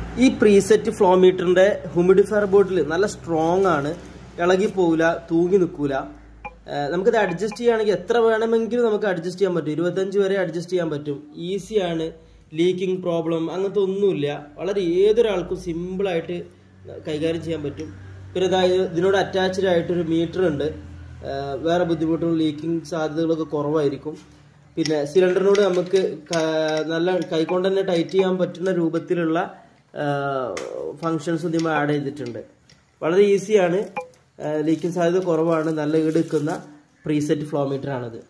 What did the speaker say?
ഈ preset flow മീറ്ററിന്റെ humidifier ബോർഡിൽ നല്ല സ്ട്രോങ് ആണ് ഇളകി പോവില്ല തൂങ്ങി നിൽക്കൂല ഏഹ് നമുക്കിത് അഡ്ജസ്റ്റ് ചെയ്യുകയാണെങ്കിൽ എത്ര വേണമെങ്കിലും നമുക്ക് അഡ്ജസ്റ്റ് ചെയ്യാൻ പറ്റും ഇരുപത്തഞ്ച് വരെ അഡ്ജസ്റ്റ് ചെയ്യാൻ പറ്റും ഈസിയാണ് ലീക്കിംഗ് പ്രോബ്ലം അങ്ങനത്തെ ഒന്നുമില്ല വളരെ ഏതൊരാൾക്കും സിമ്പിളായിട്ട് കൈകാര്യം ചെയ്യാൻ പറ്റും പിന്നെ അതായത് ഇതിനോട് അറ്റാച്ച്ഡ് ആയിട്ടൊരു മീറ്റർ ഉണ്ട് ഏഹ് വേറെ ബുദ്ധിമുട്ടും ലീക്കിംഗ് സാധ്യതകളൊക്കെ കുറവായിരിക്കും പിന്നെ സിലിണ്ടറിനോട് നമുക്ക് ക- നല്ല കൈകൊണ്ട് തന്നെ ടൈറ്റ് ചെയ്യാൻ പറ്റുന്ന രൂപത്തിലുള്ള ഫങ്ഷൻസ് ഇതിൽ ആഡ് ചെയ്തിട്ടുണ്ട് വളരെ ഈസിയാണ് ലീക്കിംഗ് സാധ്യത കുറവാണ് നല്ല ഈട് നിൽക്കുന്ന പ്രീസെറ്റ് ഫ്ലോ മീറ്റർ ആണിത്